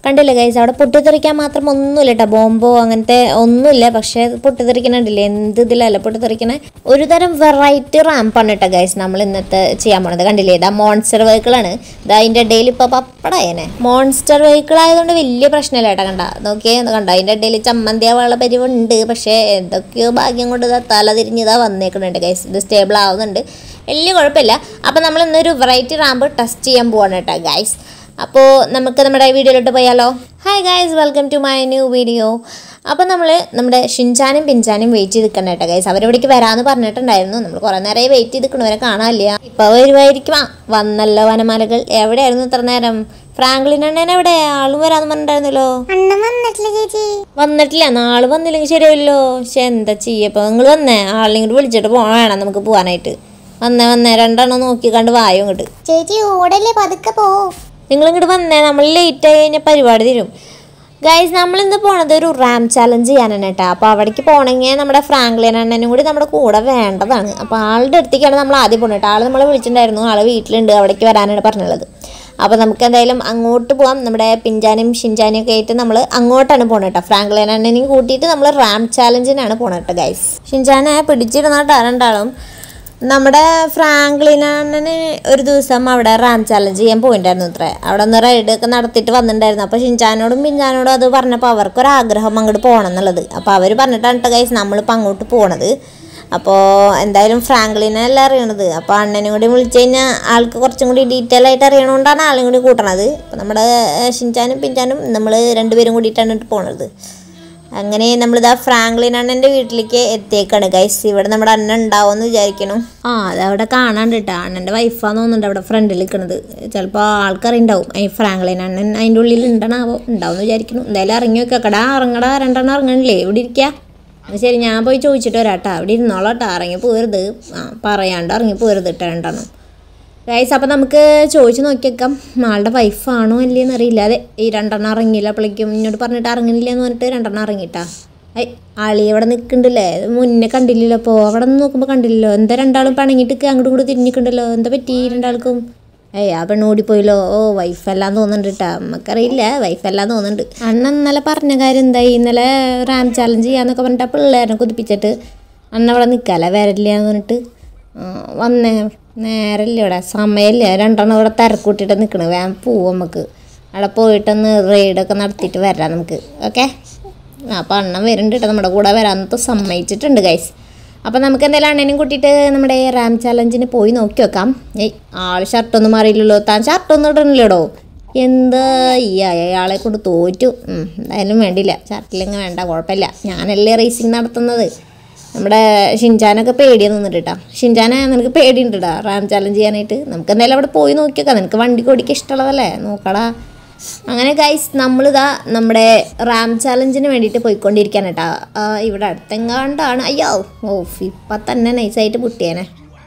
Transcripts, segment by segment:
കണ്ടില്ലേ ഗൈസ് അവിടെ പൊട്ടിത്തെറിക്കാൻ മാത്രം ഒന്നുമില്ല കേട്ടോ ബോംബോ അങ്ങനത്തെ ഒന്നുമില്ല പക്ഷേ അത് പൊട്ടിത്തെറിക്കണുണ്ടല്ലേ എന്ത് ഇതിലല്ല പൊട്ടിത്തെറിക്കണേ ഒരു തരം വെറൈറ്റി റാമ്പാണ് കേട്ടോ ഗൈസ് നമ്മൾ ഇന്നത്തെ ചെയ്യാൻ പോണത് കണ്ടില്ലേ ഇതാ മോൺസ്റ്റർ വെഹിക്കിളാണ് ഇതാ അതിൻ്റെ ഇടയിൽ ഇപ്പോൾ പപ്പടായനെ മോൺസ്റ്റർ വെഹിക്കിൾ ആയതുകൊണ്ട് വലിയ പ്രശ്നമില്ല കേട്ടോ കണ്ട നോക്കിയേ ഒന്ന് കണ്ടോ അതിൻ്റെ ഇടയിൽ ചമ്മന്തിയാവാനുള്ള പരിവുണ്ട് പക്ഷേ എന്തൊക്കെയോ ഭാഗ്യം കൊണ്ട് ഇതാ തല തിരിഞ്ഞ് ഇതാ വന്നേക്കുന്നുണ്ട് ഗൈസ് ഇത് സ്റ്റേബിൾ ആവുന്നുണ്ട് വലിയ കുഴപ്പമില്ല അപ്പോൾ നമ്മൾ ഇന്നൊരു വെറൈറ്റി റാമ്പ് ടെസ്റ്റ് ചെയ്യാൻ പോവാണ് കേട്ടോ ഗൈസ് അപ്പോൾ നമുക്ക് നമ്മുടെ വീഡിയോയിലോട്ട് പോയാലോ hi guys welcome to my new video അപ്പോൾ നമ്മൾ നമ്മുടെ ഷിൻചാനും പിൻചാനും വെയിറ്റ് ചെയ്ത് നിൽക്കണം കേട്ടോ ഗൈസ് അവരിവിടേക്ക് വരാമെന്ന് പറഞ്ഞിട്ടുണ്ടായിരുന്നു നമ്മൾ കുറേ നേരമായി വെയിറ്റ് ചെയ്ത് നിൽക്കണവരെ കാണാനില്ല ഇപ്പോൾ വരുമായിരിക്കും ആ വന്നല്ലോ വനമാലകൾ എവിടെയായിരുന്നു ഇത്ര നേരം ഫ്രാങ്ക്ലിൻ അണ്ണൻ എവിടെ ആളും വരാമെന്ന് പറഞ്ഞിട്ടുണ്ടായിരുന്നല്ലോ അണ്ണൻ വന്നിട്ടില്ല ചേച്ചി വന്നിട്ടില്ല നാളെ വന്നില്ലെങ്കിൽ ശരിയല്ലോ പക്ഷെ എന്താ ചെയ്യപ്പോൾ നിങ്ങൾ വന്നേ ആളെയും കൂടി വിളിച്ചിട്ട് പോ വേണം നമുക്ക് പോകാനായിട്ട് വന്നേ വന്നേ രണ്ടെണ്ണം നോക്കി കണ്ട് വായോ ഇങ്ങോട്ട് ചേച്ചി ഓടല്ലേ പതുക്കെ പോ നിങ്ങൾ ഇങ്ങോട്ട് വന്നേ നമ്മൾ ലേറ്റ് ആയി കഴിഞ്ഞാൽ പരിപാടി തരും ഗൈസ് നമ്മളിന്ന് പോണത് ഒരു റാം ചാലഞ്ച് ചെയ്യാനാണ് കേട്ടോ അപ്പോൾ അവിടേക്ക് പോകണമെങ്കിൽ നമ്മുടെ ഫ്രാങ്ക്ലിൻ അണ്ണനും കൂടി നമ്മുടെ കൂടെ വേണ്ടതാണ് അപ്പോൾ ആളുടെ അടുത്തേക്കാണ് നമ്മൾ ആദ്യം പോകുന്നത് കേട്ടോ ആൾ നമ്മളെ വിളിച്ചിട്ടുണ്ടായിരുന്നു ആൾ വീട്ടിലുണ്ട് അവിടേക്ക് വരാനാണ് പറഞ്ഞുള്ളത് അപ്പോൾ നമുക്ക് എന്തായാലും അങ്ങോട്ട് പോകാം നമ്മുടെ പിഞ്ചാനും ഷിൻചാനും ഒക്കെ ആയിട്ട് നമ്മൾ അങ്ങോട്ടാണ് പോണത് കേട്ടോ ഫ്രാങ്ക്ലിൻ അണ്ണനെയും കൂട്ടിയിട്ട് നമ്മൾ റാം ചാലഞ്ചിനാണ് പോണത് കേട്ടോ ഗൈസ് ഷിൻചാനെ പിടിച്ചിരുന്ന കേട്ടോ രണ്ടാളും നമ്മുടെ ഫ്രാങ്ക്ലിൻ അണ്ണന് ഒരു ദിവസം അവിടെ റാം ചാലഞ്ച് ചെയ്യാൻ പോയിണ്ടായിരുന്നു അത്രേ അവിടെ ഒന്ന് റൈഡ് ഒക്കെ നടത്തിയിട്ട് വന്നിട്ടുണ്ടായിരുന്നു അപ്പോൾ ഷിൻചാനോടും പിഞ്ചാനോടും അത് പറഞ്ഞപ്പോൾ അവർക്കൊരാഗ്രഹം അങ്ങോട്ട് പോകണം എന്നുള്ളത് അപ്പോൾ അവർ പറഞ്ഞിട്ടാണ് കേട്ടോ ഗൈസ് നമ്മളിപ്പോൾ അങ്ങോട്ട് പോണത് അപ്പോൾ എന്തായാലും ഫ്രാങ്ക്ലിനെ അല്ല അറിയണത് അപ്പോൾ അണ്ണനും കൂടി വിളിച്ചു കഴിഞ്ഞാൽ ആൾക്ക് കുറച്ചും കൂടി ഡീറ്റെയിൽ ആയിട്ട് അറിയണോണ്ടാണ് ആളും കൂടി കൂട്ടണത് അപ്പോൾ നമ്മുടെ ഏഹ്, ഷിൻചാനും പിഞ്ചാനും നമ്മൾ രണ്ടുപേരും കൂടിയിട്ടാണ് ഇട്ട് പോണത് അങ്ങനെ നമ്മളിതാ ഫ്രാങ്ക്ലിൻ അണ്ണൻ്റെ വീട്ടിലേക്ക് എത്തിയേക്കാണ് ഗൈസ് ഇവിടെ നമ്മുടെ അണ്ണൻ ഉണ്ടാവുമെന്ന് വിചാരിക്കണം ആ അത് അവിടെ കാണാണ്ട് കേട്ടോ അണ്ണൻ്റെ വൈഫാന്ന് തോന്നുന്നുണ്ട് അവിടെ ഫ്രണ്ടിൽ നിൽക്കുന്നത് ചിലപ്പോൾ ആൾക്കറിയുണ്ടാവും ഈ ഫ്രാങ്ക്ലിൻ അണ്ണൻ അതിൻ്റെ ഉള്ളിൽ ഉണ്ടണാവോ ഉണ്ടാവും വിചാരിക്കുന്നു എന്തായാലും ഇറങ്ങി വെക്കടാ ഇറങ്ങടാ രണ്ടെണ്ണം ഇറങ്ങണില്ലേ ഇവിടെ ഇരിക്കുക എന്നാ ശരി ഞാൻ പോയി ചോദിച്ചിട്ട് വരാട്ടാ അവിടെ ഇരുന്നോളാം കേട്ടോ ഇറങ്ങി പോരുത് ആ പറയാണ്ട് ഇറങ്ങി പോരുത് കേട്ടോ രണ്ടെണ്ണം ഗൈസ് അപ്പം നമുക്ക് ചോദിച്ചു നോക്കിയേക്കാം ആളുടെ വൈഫാണോ അല്ലേന്ന് അറിയില്ല അതെ ഈ രണ്ടെണ്ണം ഇറങ്ങിയില്ല അപ്പോഴേക്കും ഇന്നോട് പറഞ്ഞിട്ട് ഇറങ്ങണില്ല എന്ന് പറഞ്ഞിട്ട് രണ്ടെണ്ണം ഇറങ്ങിയിട്ടാ ഐ ആളി അവിടെ നിൽക്കണ്ടല്ലേ മുന്നേ കണ്ടില്ലല്ലോ അപ്പോൾ അവിടെ നിന്ന് നോക്കുമ്പോൾ കണ്ടില്ലല്ലോ എന്താ രണ്ടാളും പണങ്ങിയിട്ട് അങ്ങോട്ടും ഇങ്ങോട്ടും തിരിഞ്ഞിട്ടുണ്ടല്ലോ എന്താ പറ്റി രണ്ടാൾക്കും ഏയ് ആ പെണ്ണ് ഓടിപ്പോയല്ലോ ഓ വൈഫെല്ലാം തോന്നുന്നുണ്ട് കേട്ടോ നമുക്കറിയില്ല വൈഫെല്ലാം തോന്നുന്നുണ്ട് അണ്ണൻ ഇന്നലെ പറഞ്ഞ കാര്യം എന്തായി ഇന്നലെ റാം ചാലഞ്ച് ചെയ്യാന്നൊക്കെ പറഞ്ഞിട്ട് ആ പിള്ളേരെ കുതിപ്പിച്ചിട്ട് അണ്ണ അവിടെ നിൽക്കാല്ലേ വരല്ല എന്ന് പറഞ്ഞിട്ട് ആ, വന്നേ നേരല്ലേ ഇവിടെ സമയമില്ല രണ്ടെണ്ണം ഇവിടെ തിരക്കൂട്ടിട്ട് നിൽക്കണ് വേഗം പോവും നമുക്ക് അവിടെ പോയിട്ടൊന്ന് റെയ്ഡൊക്കെ നടത്തിയിട്ട് വരാം നമുക്ക് ഓക്കെ അപ്പോൾ അണ്ണൻ വരുന്നുണ്ട് കേട്ടോ നമ്മുടെ കൂടെ വരാമെന്നൊക്കെ സമ്മതിച്ചിട്ടുണ്ട് ഗൈസ് അപ്പോൾ നമുക്ക് എന്തായാലും അണ്ണനും കൂട്ടിയിട്ട് നമ്മുടെ റാം ചാലഞ്ചിന് പോയി നോക്കി വെക്കാം ഏയ് ആൾ ഷർട്ടൊന്നും മാറിയില്ലല്ലോ താൻ ഷർട്ടൊന്നും ഇടണില്ലടോ എന്താ ഈ അയാളെ കൊണ്ട് തോറ്റു ഉം, എന്തായാലും വേണ്ടില്ല ഷർട്ടിലെങ്കിൽ വേണ്ട കുഴപ്പമില്ല ഞാനല്ലേ റേസിങ് നടത്തുന്നത് നമ്മുടെ ഷിൻചാനൊക്കെ പേടിയാണ് നിന്നിട്ട് കേട്ടോ ഷിൻചാനെ നിനക്ക് പേടിയുണ്ട് കേട്ടോ റാം ചാലഞ്ച് ചെയ്യാനായിട്ട് നമുക്ക് എന്തായാലും അവിടെ പോയി നോക്കിയേക്കാം നിനക്ക് വണ്ടി ഓടിക്കാൻ ഇഷ്ടമുള്ളതല്ലേ നോക്കടാ അങ്ങനെ ഗൈസ് നമ്മളിതാ നമ്മുടെ റാം ചാലഞ്ചിന് വേണ്ടിയിട്ട് പോയിക്കൊണ്ടിരിക്കുകയാണ് കേട്ടോ ആ, ഇവിടെ അടുത്തെങ്ങാണ്ടാണ് അയ്യോ ഓ ഇപ്പം തന്നെ നൈസായിട്ട് പൊട്ടിയേനെ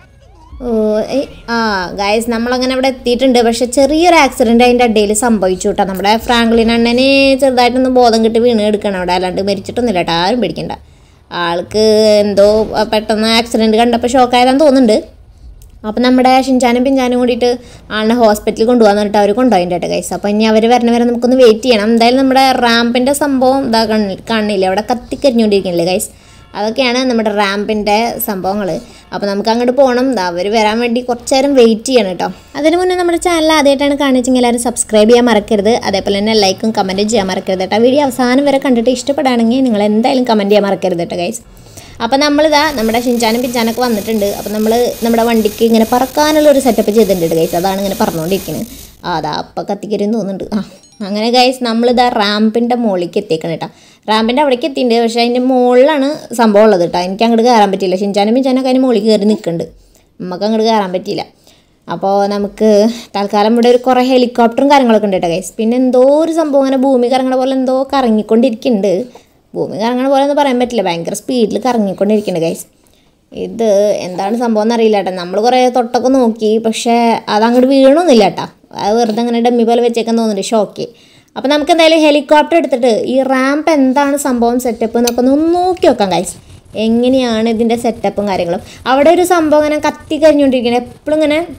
ഓ ഏയ് ആ ഗായസ് നമ്മളങ്ങനെ അവിടെ എത്തിയിട്ടുണ്ട് പക്ഷെ ചെറിയൊരു ആക്സിഡൻറ്റ് അതിൻ്റെ ഇടയിൽ സംഭവിച്ചു കേട്ടോ നമ്മുടെ ഫ്രാങ്ക്ലിൻ അണ്ണന് ചെറുതായിട്ടൊന്ന് ബോധം കിട്ടി വീണ് എടുക്കണം അവിടെ അല്ലാണ്ട് മരിച്ചിട്ടൊന്നുമില്ല കേട്ടോ ആരും പേടിക്കണ്ട ആൾക്ക് എന്തോ ആ, പെട്ടെന്ന് ആക്സിഡൻറ്റ് കണ്ടപ്പോൾ ഷോക്കായതാന്ന് തോന്നുന്നുണ്ട് അപ്പം നമ്മുടെ ഷിൻചാനും പിഞ്ചാനും കൂടിയിട്ട് ആളിനെ ഹോസ്പിറ്റലിൽ കൊണ്ടുപോകാൻ പറഞ്ഞിട്ട് അവർ കൊണ്ടുപോയിൻ്റെ കേട്ടോ ഗൈസ് അപ്പം ഇനി അവർ വരണ വരെ നമുക്കൊന്ന് വെയിറ്റ് ചെയ്യണം എന്തായാലും നമ്മുടെ റാമ്പിൻ്റെ സംഭവം ഇതാ കണ്ണി കാണില്ല അവിടെ കത്തിക്കരിഞ്ഞുകൊണ്ടിരിക്കുന്നില്ലേ ഗൈസ് അതൊക്കെയാണ് നമ്മുടെ റാമ്പിൻ്റെ സംഭവങ്ങൾ അപ്പോൾ നമുക്ക് അങ്ങോട്ട് പോകണം ദാ അവർ വരാൻ വേണ്ടി കുറച്ച് നേരം വെയിറ്റ് ചെയ്യണം കേട്ടോ അതിന് മുന്നേ നമ്മുടെ ചാനൽ ആദ്യമായിട്ടാണ് കാണിച്ചെങ്കിൽ എല്ലാവരും സബ്സ്ക്രൈബ് ചെയ്യാൻ മറക്കരുത് അതേപോലെ തന്നെ ലൈക്കും കമൻറ്റും ചെയ്യാൻ മറക്കരുത് കേട്ടോ വീഡിയോ അവസാനം വരെ കണ്ടിട്ട് ഇഷ്ടപ്പെടുകയാണെങ്കിൽ നിങ്ങൾ എന്തായാലും കമൻറ്റ് ചെയ്യാൻ മറക്കരുത് കേട്ടോ ഗൈസ് അപ്പം നമ്മളിതാ നമ്മുടെ ഷിൻചാനും പിഞ്ചാനൊക്കെ വന്നിട്ടുണ്ട് അപ്പം നമ്മൾ നമ്മുടെ വണ്ടിക്ക് ഇങ്ങനെ പറക്കാനുള്ള ഒരു സെറ്റപ്പ് ചെയ്തിട്ടുണ്ട് ഗൈസ് അതാണ് ഇങ്ങനെ പറഞ്ഞുകൊണ്ടിരിക്കുന്നത് ആ അതാ അപ്പം കത്തിക്കരുന്ന് തോന്നുന്നുണ്ട് ആ അങ്ങനെ ഗൈസ് നമ്മളിതാ റാമ്പിൻ്റെ മുകളിലേക്ക് എത്തിക്കണം കേട്ടോ റാമ്പിൻ്റെ അവിടേക്ക് എത്തിയിട്ടുണ്ട് പക്ഷേ അതിൻ്റെ മുകളിലാണ് സംഭവം ഉള്ളത് കേട്ടോ എനിക്ക് അങ്ങോട്ട് കയറാൻ പറ്റിയില്ല ഷിൻചാനും പിഞ്ചാനൊക്കെ അതിന് മുകളിൽ കയറി നിൽക്കുന്നുണ്ട് നമുക്ക് അങ്ങോട്ട് കയറാൻ പറ്റിയില്ല അപ്പോൾ നമുക്ക് തൽക്കാലം ഇവിടെ ഒരു കുറേ ഹെലികോപ്റ്ററും കാര്യങ്ങളൊക്കെ ഉണ്ട് കേട്ടോ ഗൈസ് പിന്നെ എന്തോ ഒരു സംഭവം അങ്ങനെ ഭൂമി കറങ്ങണ പോലെ എന്തോ കറങ്ങിക്കൊണ്ടിരിക്കുന്നുണ്ട് ഭൂമി കറങ്ങണ പോലെ ഒന്നും പറയാൻ പറ്റില്ല ഭയങ്കര സ്പീഡിൽ കറങ്ങിക്കൊണ്ടിരിക്കുന്നുണ്ട് ഗൈസ് ഇത് എന്താണ് സംഭവം എന്നറിയില്ല കേട്ടോ നമ്മൾ കുറേ തൊട്ടൊക്കെ നോക്കി പക്ഷേ അത് അങ്ങോട്ട് വീണൊന്നുമില്ല കേട്ടോ അത് വെറുതെ അങ്ങനെ ഡമ്മി പോലെ വെച്ചേക്കാൻ തോന്നുന്നുണ്ട് ഷോക്ക് അപ്പോൾ നമുക്ക് എന്തായാലും ഹെലികോപ്റ്റർ എടുത്തിട്ട് ഈ റാമ്പ് എന്താണ് സംഭവം സെറ്റപ്പ് എന്നൊക്കെ ഒന്ന് നോക്കി നോക്കാം ഗൈസ് എങ്ങനെയാണ് ഇതിൻ്റെ സെറ്റപ്പും കാര്യങ്ങളും അവിടെ ഒരു സംഭവം ഇങ്ങനെ കത്തി കരിഞ്ഞുകൊണ്ടിരിക്കുന്നത് എപ്പോഴും ഇങ്ങനെ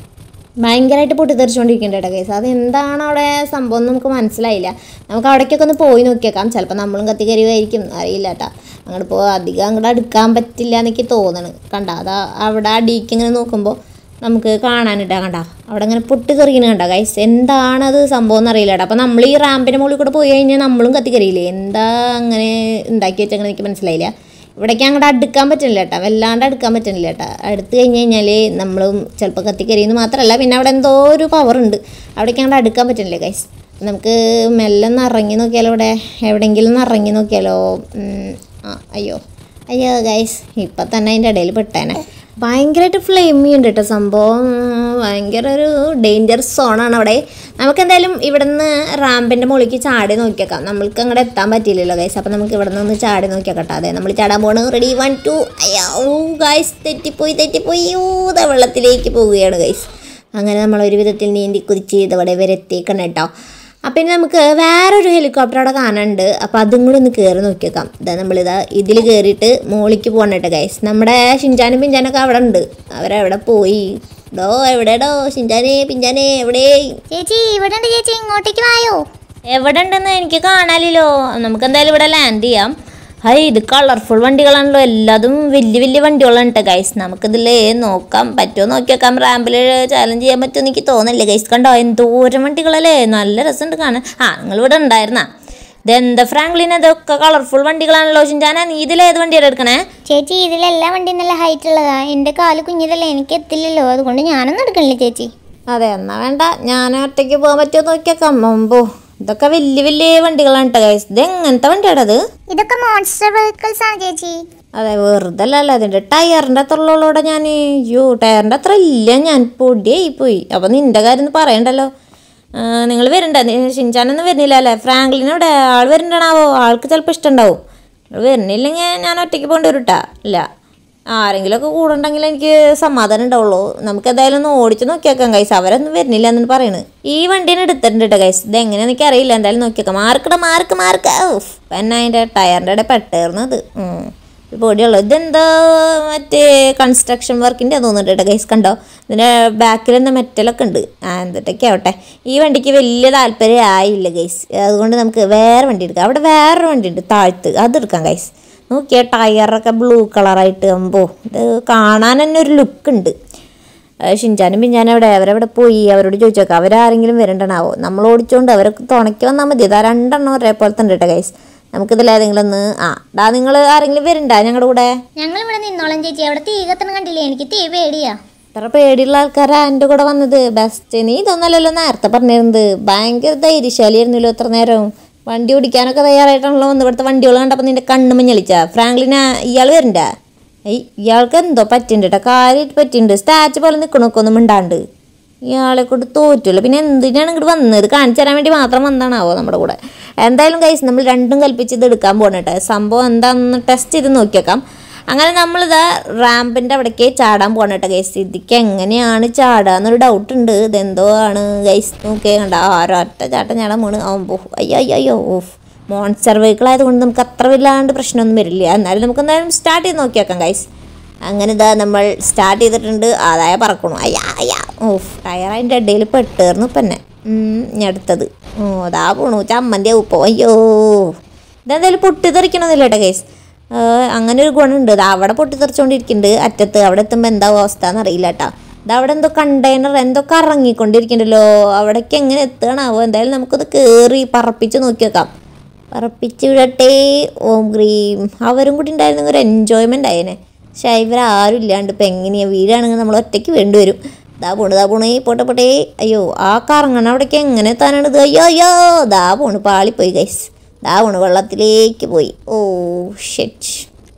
ഭയങ്കരമായിട്ട് പൊട്ടിത്തെറിച്ചുകൊണ്ടിരിക്കുന്നുണ്ട് കേട്ടോ കേസ് അത് എന്താണ് അവിടെ സംഭവം എന്ന് നമുക്ക് മനസ്സിലായില്ല നമുക്ക് അവിടേക്കൊക്കെ ഒന്ന് പോയി നോക്കിയേക്കാം ചിലപ്പോൾ നമ്മളും കത്തി കയറിയതായിരിക്കും അറിയില്ല കേട്ടോ അങ്ങോട്ട് പോ അധികം അങ്ങോട്ട് അടുക്കാൻ പറ്റില്ല എന്നൊക്കെ തോന്നണ് കണ്ട അതാ അവിടെ അടിക്ക് ഇങ്ങനെ നോക്കുമ്പോൾ നമുക്ക് കാണാനിട്ടാ കണ്ട അവിടെ ഇങ്ങനെ പൊട്ടിത്തെറിക്കണ കണ്ട ഗൈസ് എന്താണത് സംഭവം എന്നറിയില്ല കേട്ടോ അപ്പോൾ നമ്മൾ ഈ റാമ്പിൻ്റെ മുകളിൽ കൂടെ പോയി കഴിഞ്ഞാൽ നമ്മളും കത്തിക്കറിയില്ലേ എന്താ അങ്ങനെ ഉണ്ടാക്കി വെച്ചങ്ങനെ എനിക്ക് മനസ്സിലായില്ല ഇവിടേക്ക് അങ്ങോട്ട് അടുക്കാൻ പറ്റുന്നില്ല കേട്ടോ വല്ലാണ്ട് അടുക്കാൻ പറ്റുന്നില്ല കേട്ടോ അടുത്ത് കഴിഞ്ഞ് കഴിഞ്ഞാൽ നമ്മളും ചിലപ്പോൾ കത്തിക്കരിയെന്ന് മാത്രമല്ല പിന്നെ അവിടെ എന്തോ ഒരു പവർ ഉണ്ട് അവിടേക്ക് അങ്ങോട്ട് അടുക്കാൻ പറ്റുന്നില്ല ഗൈസ് നമുക്ക് മെല്ലെ ഒന്ന് ഇറങ്ങി നോക്കിയാലോ ഇവിടെ എവിടെയെങ്കിലും ഒന്ന് ഇറങ്ങി നോക്കിയാലോ ഉം, ആ അയ്യോ അയ്യോ ഗൈസ് ഇപ്പം തന്നെ അതിൻ്റെ ഇടയിൽ പെട്ടേനെ ഭയങ്കരമായിട്ട് ഫ്ലെയിമി ഉണ്ട് കേട്ടോ സംഭവം ഭയങ്കര ഒരു ഡേഞ്ചർ സോണാണ് അവിടെ നമുക്ക് എന്തായാലും ഇവിടെ നിന്ന് റാമ്പിൻ്റെ മുകളിലേക്ക് ചാടി നോക്കിയേക്കാം നമ്മൾക്ക് അങ്ങോട്ട് എത്താൻ പറ്റിയില്ലല്ലോ ഗൈസ് അപ്പം നമുക്ക് ഇവിടെ നിന്ന് ചാടി നോക്കിയാൽ കേട്ടോ അതെ നമ്മൾ ചാടാൻ പോണ് റെഡി വൺ ടു അയ്യോ ഗൈസ് തെറ്റിപ്പോയി തെറ്റിപ്പോയി ഊത വെള്ളത്തിലേക്ക് പോവുകയാണ് ഗൈസ് അങ്ങനെ നമ്മൾ ഒരു വിധത്തിൽ നീന്തി കുതിച്ച് ഇതവിടെ വരെ എത്തിക്കണം കേട്ടോ അപ്പം ഇനി നമുക്ക് വേറൊരു ഹെലികോപ്റ്റർ അവിടെ കാണാനുണ്ട് അപ്പം അതും കൂടി ഒന്ന് കയറി നോക്കിയേക്കാം ഇതാ നമ്മളിതാ ഇതിൽ കയറിയിട്ട് മോളിക്ക് പോകണം കേട്ടോ ഗൈസ് നമ്മുടെ ഷിൻചാനും പിഞ്ചാനൊക്കെ അവിടെ ഉണ്ട് അവരെവിടെ പോയി ഡോ എവിടെടോ ഷിൻചാനെ പിഞ്ചാനെ എവിടെ ചേച്ചി ഇവിടെ ഉണ്ട് ചേച്ചി ഇങ്ങോട്ടേക്ക് വായോ എവിടെ ഉണ്ടെന്ന് എനിക്ക് കാണാനില്ലോ നമുക്ക് എന്തായാലും ഇവിടെ ലാൻഡ് ചെയ്യാം ഹൈ ഇത് കളർഫുൾ വണ്ടികളാണല്ലോ എല്ലാതും വലിയ വലിയ വണ്ടികളാണ് കേട്ടോ ഗൈസ് നമുക്കിതിൽ നോക്കാം പറ്റുമോ നോക്കിയേക്കാം റാമ്പിൽ ചാലഞ്ച് ചെയ്യാൻ പറ്റുമോ എനിക്ക് തോന്നില്ല ഗൈസ് കണ്ടോ എന്തോരം വണ്ടികളല്ലേ നല്ല രസമുണ്ട് കാണാൻ ആ നിങ്ങൾ ഇവിടെ ഉണ്ടായിരുന്നാ ഇതെന്താ ഫ്രാങ്ക്ലിൻ ഇതൊക്കെ കളർഫുൾ വണ്ടികളാണല്ലോ ഷിൻചാന നീ ഇതിലേത് വണ്ടിയാണ് എടുക്കണേ ചേച്ചി ഇതിലെല്ലാ വണ്ടി നല്ല ഹൈറ്റ് ഉള്ളതാ എൻ്റെ കാല് കുഞ്ഞതല്ലേ എനിക്ക് എത്തില്ലല്ലോ അതുകൊണ്ട് ഞാനൊന്നും എടുക്കണില്ല ചേച്ചി അതെ എന്നാ വേണ്ട ഞാൻ ഒറ്റയ്ക്ക് പോകാൻ പറ്റുമോ നോക്കിയേക്കാം മുമ്പോ ഇതൊക്കെ വലിയ വലിയ വണ്ടികളാണ് കേട്ടോ ഗൈസ് ഇത് എങ്ങനത്തെ വണ്ടിയാണോ അത് ഇതൊക്കെ മോൺസ്റ്റർ വെഹിക്കിൾസ് ആണ് ചേച്ചി അതെ വെറുതെ അല്ലല്ലോ അതിൻ്റെ ടയറിൻ്റെ അത്ര ഉള്ളൂടെ ഞാൻ അയ്യോ ടയറിൻ്റെ അത്ര ഇല്ല ഞാൻ പൊടിയായി പോയി അപ്പോൾ നിൻ്റെ കാര്യം ഒന്ന് പറയണ്ടല്ലോ നിങ്ങൾ വരണ്ട ഷിൻചാനൊന്നും വരുന്നില്ല അല്ലേ ഫ്രാങ്ക്ലിനോടെ ആൾ വരുന്നുണ്ടാവോ ആൾക്ക് ചിലപ്പോൾ ഇഷ്ടമുണ്ടാവും നിങ്ങൾ വരുന്നില്ലെങ്കിൽ ഞാൻ ഒറ്റയ്ക്ക് പോകേണ്ടി വരും കേട്ടാ ഇല്ല ആരെങ്കിലുമൊക്കെ കൂടെ ഉണ്ടെങ്കിൽ എനിക്ക് സമാധാനം ഉണ്ടാവുള്ളൂ നമുക്ക് എന്തായാലും ഒന്ന് ഓടിച്ച് നോക്കിയേക്കാം ഗൈസ് അവരൊന്നും വരുന്നില്ല എന്ന് പറയണ് ഈ വണ്ടീനെ എടുത്തിട്ടുണ്ട് കേട്ടോ ഗൈസ് ഇത് എങ്ങനെയാണെന്ന് എനിക്ക് അറിയില്ല എന്തായാലും നോക്കിയേക്കാം മാർക്കട മാർക്ക് മാർക്ക് ഊഫ് പിന്നെ അതിൻ്റെ ടയറിൻ്റെ ഇടയിൽ പെട്ടേർന്നത് ഉം. ഒരു പൊടിയുള്ളൂ ഇതെന്താ മറ്റേ കൺസ്ട്രക്ഷൻ വർക്കിൻ്റെ തോന്നുന്നുണ്ട് കേട്ടോ ഗൈസ് കണ്ടോ ഇതിൻ്റെ ബാക്കിൽ എന്താ മെറ്റലൊക്കെ ഉണ്ട് ആ എന്തിട്ടൊക്കെ ആവട്ടെ ഈ വണ്ടിക്ക് വലിയ താല്പര്യം ആയില്ല ഗൈസ് അതുകൊണ്ട് നമുക്ക് വേറെ വണ്ടി എടുക്കാം അവിടെ വേറൊരു വണ്ടി ഉണ്ട് താഴ്ത്ത് അതെടുക്കാം ഗൈസ് നോക്കിയാ ടയറൊക്കെ ബ്ലൂ കളറായിട്ട് ആകുമ്പോൾ ഇത് കാണാൻ തന്നെ ഒരു ലുക്ക് ഉണ്ട് ഏഹ് ഷിൻചാനും പിഞ്ചാനും അവിടെ അവരവിടെ പോയി അവരോട് ചോദിച്ചു നോക്കാം അവരാരെങ്കിലും വരണ്ടണാവോ നമ്മൾ ഓടിച്ചോണ്ട് അവരൊക്കെ തുണയ്ക്ക് വന്നാൽ മതി ഇതാ രണ്ടെണ്ണം ഒരേപോലത്തെ ഉണ്ട് കേട്ടോ ഗൈസ് നമുക്കിതിൽ ഏതെങ്കിലും ഒന്ന് ആ ഡാ നിങ്ങൾ ആരെങ്കിലും വരണ്ട ഞങ്ങളുടെ കൂടെ ഞങ്ങൾ ഇവിടെ നിന്നോളാം ചേച്ചി അവിടെ തീ കത്തണം കണ്ടില്ലേ എനിക്ക് തീ പേടിയാ ഇത്ര പേടിയുള്ള ആൾക്കാരാ എൻ്റെ കൂടെ വന്നത് ബെസ്റ്റ് നീ ഇതൊന്നല്ലല്ലോ നേരത്തെ പറഞ്ഞിരുന്നത് ഭയങ്കര ധൈര്യശാലിയായിരുന്നല്ലോ ഇത്ര നേരം വണ്ടി ഓടിക്കാനൊക്കെ തയ്യാറായിട്ടാണല്ലോ വന്ന് ഇവിടുത്തെ വണ്ടികൾ കണ്ടപ്പോൾ നിന്റെ കണ്ണ് മഞ്ഞളിച്ച ഫ്രാങ്ക്ലിന ഇയാൾ വരണ്ട ഏയ് ഇയാൾക്ക് എന്തോ പറ്റുന്നുണ്ട് കേട്ടോ കാര്യമായിട്ട് പറ്റുന്നുണ്ട് സ്റ്റാച്ച് പോലെ നിൽക്കണൊക്കെ ഒന്നും മിണ്ടാണ്ട് ഇയാളെ കൊണ്ട് തോറ്റുള്ളൂ പിന്നെ എന്തിനാണ് ഇങ്ങോട്ട് വന്നത് കാണിച്ചു തരാൻ വേണ്ടി മാത്രം വന്നതാണാവോ നമ്മുടെ കൂടെ എന്തായാലും കൈസ് നമ്മൾ രണ്ടും കൽപ്പിച്ച് ഇത് എടുക്കാൻ പോകണം കേട്ടോ സംഭവം എന്താണെന്ന് ടെസ്റ്റ് ചെയ്ത് നോക്കിയേക്കാം അങ്ങനെ നമ്മളിതാ റാമ്പിൻ്റെ അവിടേക്ക് ചാടാൻ പോകണം കേട്ടോ ഗൈസ് ഇതിക്ക് എങ്ങനെയാണ് ചാടുക എന്നൊരു ഡൗട്ട് ഉണ്ട് ഇതെന്തോ ആണ് ഗൈസ് നോക്കിയേ കണ്ട ആരൊറ്റ ചാട്ടം ചാടാൻ പോണ് ആവുമ്പോൾ അയ്യോ അയ്യോ അയ്യോ ഓഫ് മോൺസ്റ്റർ വെഹിക്കിൾ ആയതുകൊണ്ട് നമുക്ക് അത്ര വല്ലാണ്ട് പ്രശ്നമൊന്നും വരില്ല എന്നാലും നമുക്ക് എന്തായാലും സ്റ്റാർട്ട് ചെയ്ത് നോക്കിയേക്കാം ഗൈസ് അങ്ങനെ ഇതാ നമ്മൾ സ്റ്റാർട്ട് ചെയ്തിട്ടുണ്ട് ആദായ പറക്കണു അയ്യാ അയ്യാ ഓഫ് ടയർ അതിൻ്റെ ഇടയിൽ പെട്ടേർന്നു ഇപ്പം തന്നെ ഉം, ഇനി അടുത്തത് ഓ അതാ പോണു ചമ്മന്തി ഉപ്പോ അയ്യോ ഇതെന്തായാലും പൊട്ടിത്തെറിക്കണമെന്നില്ല കേട്ടോ ഗൈസ് അങ്ങനെ ഒരു ഗുണമുണ്ട് ഇത് അവിടെ പൊട്ടിത്തെറിച്ചുകൊണ്ടിരിക്കുന്നുണ്ട് അറ്റത്ത് അവിടെ എത്തുമ്പോൾ എന്താവും അവസ്ഥ എന്നറിയില്ല കേട്ടോ ഇത് അവിടെ എന്തോ കണ്ടെയ്നർ എന്തൊക്കെ ഇറങ്ങിക്കൊണ്ടിരിക്കുന്നുണ്ടല്ലോ അവിടേക്ക് എങ്ങനെ എത്തുകയാണാവോ എന്തായാലും നമുക്കൊന്ന് കയറി പറപ്പിച്ച് നോക്കി വെക്കാം പറപ്പിച്ച് വിടട്ടെ ഓം ഗ്രീം അവരും കൂടി ഉണ്ടായിരുന്നെങ്കിൽ ഒരു എൻജോയ്മെൻ്റ് ആയേനെ പക്ഷേ ഇവരാരും ഇല്ലാണ്ട് ഇപ്പം എങ്ങനെയാണ് വീടാണെങ്കിൽ നമ്മൾ ഒറ്റയ്ക്ക് വേണ്ടി വരും ദാ പോണ് ദാ പോണേ പോട്ടെ പോട്ടെ അയ്യോ ആ കറങ്ങണ അവിടേക്ക് എങ്ങനെ എത്താനാണ് ഇത് അയ്യോ അയ്യോ ദാ പോണ് പാളിപ്പോയി ഗൈസ് ദാ പോണ് വെള്ളത്തിലേക്ക് പോയി ഓ ഷെറ്റ്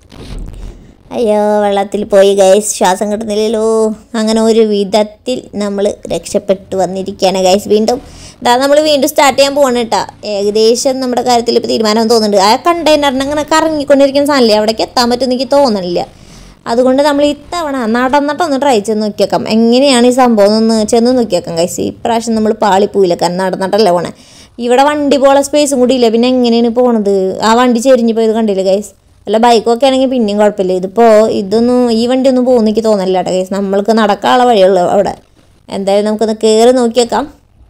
അയ്യോ വെള്ളത്തിൽ പോയി ഗൈസ് ശ്വാസം കിട്ടുന്നില്ലല്ലോ അങ്ങനെ ഒരു വിധത്തിൽ നമ്മൾ രക്ഷപ്പെട്ടു വന്നിരിക്കുകയാണ് ഗൈസ് വീണ്ടും ഇതാ നമ്മൾ വീണ്ടും സ്റ്റാർട്ട് ചെയ്യാൻ പോകണം കേട്ടോ ഏകദേശം നമ്മുടെ കാര്യത്തിൽ ഇപ്പോൾ തീരുമാനം തോന്നുന്നുണ്ട് ആ കണ്ടെയ്നറിന് അങ്ങനെ കറങ്ങിക്കൊണ്ടിരിക്കുന്ന സാധനമില്ലേ അവിടേക്ക് എത്താൻ പറ്റുമെന്ന് എനിക്ക് തോന്നണില്ല അതുകൊണ്ട് നമ്മൾ ഇത്തവണ നടന്നിട്ടൊന്ന് ട്രൈ ചെയ്ത് നോക്കിയേക്കാം എങ്ങനെയാണ് ഈ സംഭവം ഒന്ന് ചെന്ന് നോക്കിയേക്കാം ഗൈസ് ഈ പ്രാവശ്യം നമ്മൾ പാളിപ്പോയില്ല കാരണം നടന്നിട്ടല്ലേ പോണേ ഇവിടെ വണ്ടി പോലെ സ്പേസും കൂടി ഇല്ല പിന്നെ എങ്ങനെയാണ് പോണത് ആ വണ്ടി ചെരിഞ്ഞ് പോയത് കണ്ടില്ലേ ഗൈസ് അല്ല ബൈക്കൊക്കെ ആണെങ്കിൽ പിന്നെയും കുഴപ്പമില്ല ഇതിപ്പോൾ ഇതൊന്നും ഈ വണ്ടി ഒന്നും പോകുന്ന എനിക്ക് തോന്നില്ല കേട്ടോ ഗൈസ് നമ്മൾക്ക് നടക്കാനുള്ള വഴിയുള്ളൂ അവിടെ എന്തായാലും നമുക്കൊന്ന് കയറി നോക്കിയേക്കാം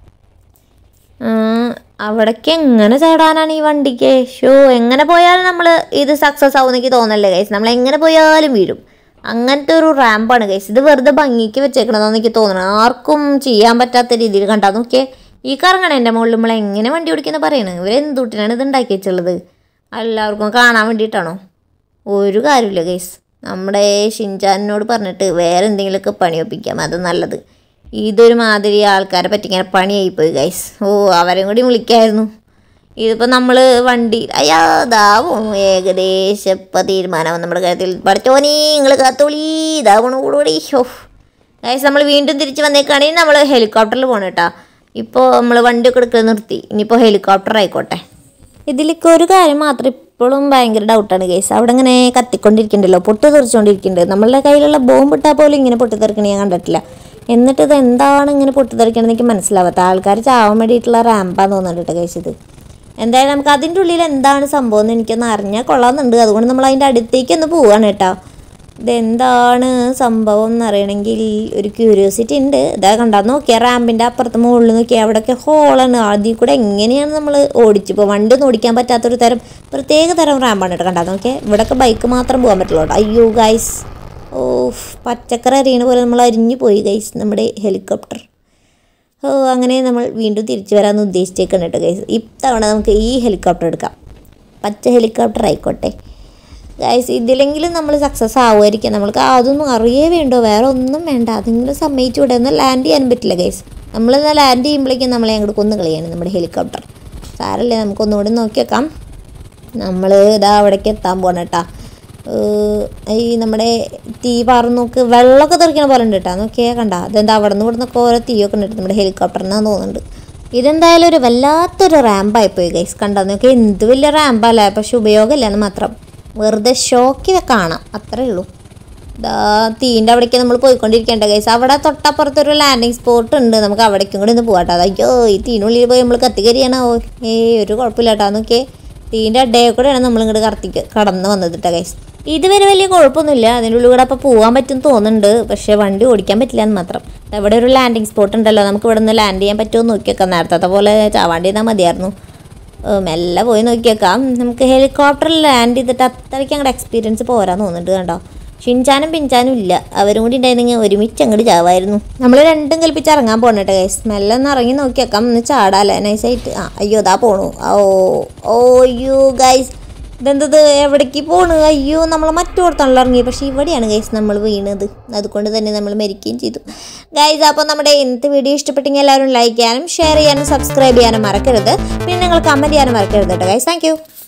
ആ, അവിടേക്ക് എങ്ങനെ ചാടാനാണ് ഈ വണ്ടിക്ക് ഷോ എങ്ങനെ പോയാലും നമ്മൾ ഇത് സക്സസ് ആവും എനിക്ക് തോന്നല്ലേ ഗൈസ് നമ്മൾ എങ്ങനെ പോയാലും വീഴും അങ്ങനത്തെ ഒരു റാമ്പാണ് ഗൈസ് ഇത് വെറുതെ ഭംഗിക്ക് വെച്ചേക്കണതെന്ന് എനിക്ക് തോന്നണം ആർക്കും ചെയ്യാൻ പറ്റാത്ത രീതിയിൽ കണ്ടാ നോക്കിയേ ഈ കറങ്ങണ എൻ്റെ മുകളിൽ നമ്മൾ എങ്ങനെ വണ്ടി ഓടിക്കുന്ന പറയണത് ഇവർ എന്തുട്ടിനാണ് ഇത് ഉണ്ടാക്കി വെച്ചുള്ളത് എല്ലാവർക്കും കാണാൻ വേണ്ടിയിട്ടാണോ ഒരു കാര്യമില്ല ഗൈസ് നമ്മുടെ ഷിൻചാനിനോട് പറഞ്ഞിട്ട് വേറെ എന്തെങ്കിലുമൊക്കെ പണി ഒപ്പിക്കാം അത് നല്ലത് ഇതൊരു മാതിരി ആൾക്കാരെ പറ്റിക്കാൻ പണിയായിപ്പോയി ഗൈസ് ഓ അവരെയും കൂടി വിളിക്കായിരുന്നു ഇതിപ്പോൾ നമ്മൾ വണ്ടി അയ്യാ ദാ പോണു ഏകദേശം ഇപ്പം തീരുമാനമാവും നമ്മുടെ കാര്യത്തിൽ പഠിച്ചോനി നിങ്ങൾ കാത്തോളി ഇതാ പോണു കൂടി ഷോ ഗൈസ് നമ്മൾ വീണ്ടും തിരിച്ച് വന്നേക്കാണെങ്കിൽ നമ്മൾ ഹെലികോപ്റ്ററിൽ പോകണം കേട്ടോ ഇപ്പോൾ നമ്മൾ വണ്ടിയൊക്കെ എടുക്കുന്നത് നിർത്തി ഇനിയിപ്പോൾ ഹെലികോപ്റ്റർ ആയിക്കോട്ടെ ഇതിലേക്ക് ഒരു കാര്യം മാത്രം ഇപ്പോഴും ഭയങ്കര ഡൗട്ടാണ് കേസ് അവിടെ ഇങ്ങനെ കത്തിക്കൊണ്ടിരിക്കുന്നുണ്ടല്ലോ പൊട്ടി തെറിച്ചുകൊണ്ടിരിക്കുന്നുണ്ട് നമ്മളുടെ കയ്യിലുള്ള ബോംബ് ഇട്ടാൽ പോലും ഇങ്ങനെ പൊട്ടിത്തെറിക്കണ ഞാൻ കണ്ടിട്ടില്ല എന്നിട്ട് ഇത് എന്താണ് ഇങ്ങനെ പൊട്ടിത്തെറിക്കണമെന്ന് എനിക്ക് മനസ്സിലാവാത്ത ആൾക്കാർ ചാവാൻ വേണ്ടിയിട്ടുള്ള റാമ്പാന്ന് തോന്നുന്നുണ്ട് കേസ് ഇത് എന്തായാലും നമുക്ക് അതിൻ്റെ ഉള്ളിൽ എന്താണ് സംഭവം എന്ന് എനിക്കൊന്ന് അറിഞ്ഞാൽ കൊള്ളാമെന്നുണ്ട് അതുകൊണ്ട് നമ്മൾ അതിൻ്റെ അടുത്തേക്ക് ഒന്ന് പോവാണ് കേട്ടോ ഇതെന്താണ് സംഭവം എന്ന് അറിയണമെങ്കിൽ ഒരു ക്യൂരിയോസിറ്റി ഉണ്ട് ഇതാ കണ്ടാ നോക്കിയാൽ റാമ്പിൻ്റെ അപ്പുറത്ത് മുകളിൽ നോക്കിയാൽ അവിടെയൊക്കെ ഹോളാണ് അതിൽ കൂടെ എങ്ങനെയാണ് നമ്മൾ ഓടിച്ചു ഇപ്പോൾ വണ്ടി ഒന്നും ഓടിക്കാൻ പറ്റാത്തൊരു തരം പ്രത്യേക തരം റാമ്പാണ് കേട്ടോ കണ്ടാ നോക്കിയാൽ ഇവിടെയൊക്കെ ബൈക്ക് മാത്രം പോകാൻ പറ്റുള്ളൂ കേട്ടോ അയ്യോ ഗൈസ് ഓ പച്ചക്കറി അരിയണ പോലെ നമ്മൾ അരിഞ്ഞു പോയി ഗൈസ് നമ്മുടെ ഹെലികോപ്റ്റർ ഓ അങ്ങനെ നമ്മൾ വീണ്ടും തിരിച്ചു വരാമെന്ന് ഉദ്ദേശിച്ചേക്കാണ് കേട്ടോ ഗൈസ് ഇത്തവണ നമുക്ക് ഈ ഹെലികോപ്റ്റർ എടുക്കാം പച്ച ഹെലികോപ്റ്റർ ആയിക്കോട്ടെ ഗൈസ് ഇതിലെങ്കിലും നമ്മൾ സക്സസ് ആവുമായിരിക്കാം നമ്മൾക്ക് അതൊന്നും അറിയേ വേണ്ടോ വേറെ ഒന്നും വേണ്ട അതെങ്കിലും സമ്മതിച്ചുകൂടെ എന്നാൽ ലാൻഡ് ചെയ്യാൻ പറ്റില്ല ഗൈസ് നമ്മളെന്നാൽ ലാൻഡ് ചെയ്യുമ്പോഴേക്കും നമ്മളെ അങ്ങോട്ട് കൊന്നു കളയാണ് നമ്മുടെ ഹെലികോപ്റ്റർ സാരല്ലേ നമുക്കൊന്നുകൂടി നോക്കി വെക്കാം നമ്മൾ ഇതാ അവിടേക്ക് എത്താൻ പോകണം കേട്ടാ ഈ നമ്മുടെ തീ പാർന്ന് നോക്ക് വെള്ളമൊക്കെ തെറിക്കണ പോലെ ഉണ്ട് കേട്ടോ നോക്കിയേ കണ്ട അതെന്താ അവിടെ നിന്ന് ഇവിടെ നിന്നൊക്കെ ഓരോ തീയൊക്കെ ഉണ്ട് നമ്മുടെ ഹെലികോപ്റ്ററിനാന്ന് തോന്നുന്നുണ്ട് ഇതെന്തായാലും ഒരു വല്ലാത്തൊരു റാമ്പായിപ്പോയി ഗൈസ് കണ്ടാ നോക്കി എന്ത് വലിയ റാമ്പല്ലേ പക്ഷെ ഉപയോഗമില്ലെന്ന് മാത്രം വെറുതെ ഷോക്കിൽ കാണാം അത്രേ ഉള്ളൂ ഇതാ തീൻ്റെ അവിടേക്ക് നമ്മൾ പോയിക്കൊണ്ടിരിക്കേണ്ട ഗൈസ് അവിടെ തൊട്ടപ്പുറത്തൊരു ലാൻഡിങ് സ്പോട്ട് ഉണ്ട് നമുക്ക് അവിടേക്കും കൂടി ഒന്ന് പോകാട്ടോ അയ്യോ ഈ തീനുള്ളിൽ പോയി നമ്മൾ കത്തിക്കരിയാണോ ഏയ് ഒരു കുഴപ്പമില്ല കേട്ടോ നോക്കിയേ തീൻ്റെ അഡയെ കൂടെയാണ് നമ്മൾ ഇങ്ങോട്ട് കറത്തിക്ക് കടന്ന് വന്നത് കേട്ടോ ഗൈസ് ഇതുവരെ വലിയ കുഴപ്പമൊന്നുമില്ല അതിൻ്റെ ഉള്ളിൽ കൂടെ അപ്പോൾ പോകാൻ പറ്റും തോന്നുന്നുണ്ട് പക്ഷേ വണ്ടി ഓടിക്കാൻ പറ്റില്ല എന്ന് മാത്രം ഇവിടെ ഒരു ലാൻഡിങ് സ്പോട്ട് ഉണ്ടല്ലോ നമുക്ക് ഇവിടെ നിന്ന് ലാൻഡ് ചെയ്യാൻ പറ്റുമോ എന്ന് നോക്കിയേക്കാം നേരത്തെ പോലെ ചാവാണ്ടി എന്നാൽ മതിയായിരുന്നു ഏ, മെല്ലെ പോയി നോക്കിയേക്കാം നമുക്ക് ഹെലികോപ്റ്ററിൽ ലാൻഡ് ചെയ്തിട്ട് അത്രയ്ക്ക് അങ്ങോട്ട് എക്സ്പീരിയൻസ് പോരാൻ തോന്നുന്നുണ്ട് കണ്ടോ ഷിൻചാനും പിഞ്ചാനും ഇല്ല അവരും കൂടി ഉണ്ടായിരുന്നെങ്കിൽ ഒരുമിച്ച് അങ്ങോട്ട് ചാവായിരുന്നു നമ്മൾ രണ്ടും കൽപ്പിച്ച് ഇറങ്ങാൻ പോകണട്ടെ ഗൈസ് മെല്ലെ ഒന്ന് ഇറങ്ങി നോക്കിയേക്കാം ഒന്ന് ചാടാല്ലേ നൈസായിട്ട് ആ അയ്യോ ഇതാ പോണു ഓ ഓ അയ്യോ ഗൈസ് ഇതെന്തത് എവിടേക്ക് പോണ് അയ്യോ നമ്മൾ മറ്റോടത്താണല്ലോ ഇറങ്ങി പക്ഷേ ഇവിടെയാണ് ഗൈസ് നമ്മൾ വീണത് അതുകൊണ്ട് തന്നെ നമ്മൾ മരിക്കുകയും ചെയ്തു ഗൈസ് അപ്പോൾ നമ്മുടെ ഇന്നത്തെ വീഡിയോ ഇഷ്ടപ്പെട്ടെങ്കിൽ എല്ലാവരും ലൈക്ക് ചെയ്യാനും ഷെയർ ചെയ്യാനും സബ്സ്ക്രൈബ് ചെയ്യാനും മറക്കരുത് പിന്നെ നിങ്ങൾ കമൻറ്റ് ചെയ്യാനും മറക്കരുത് കേട്ടോ ഗൈസ് താങ്ക്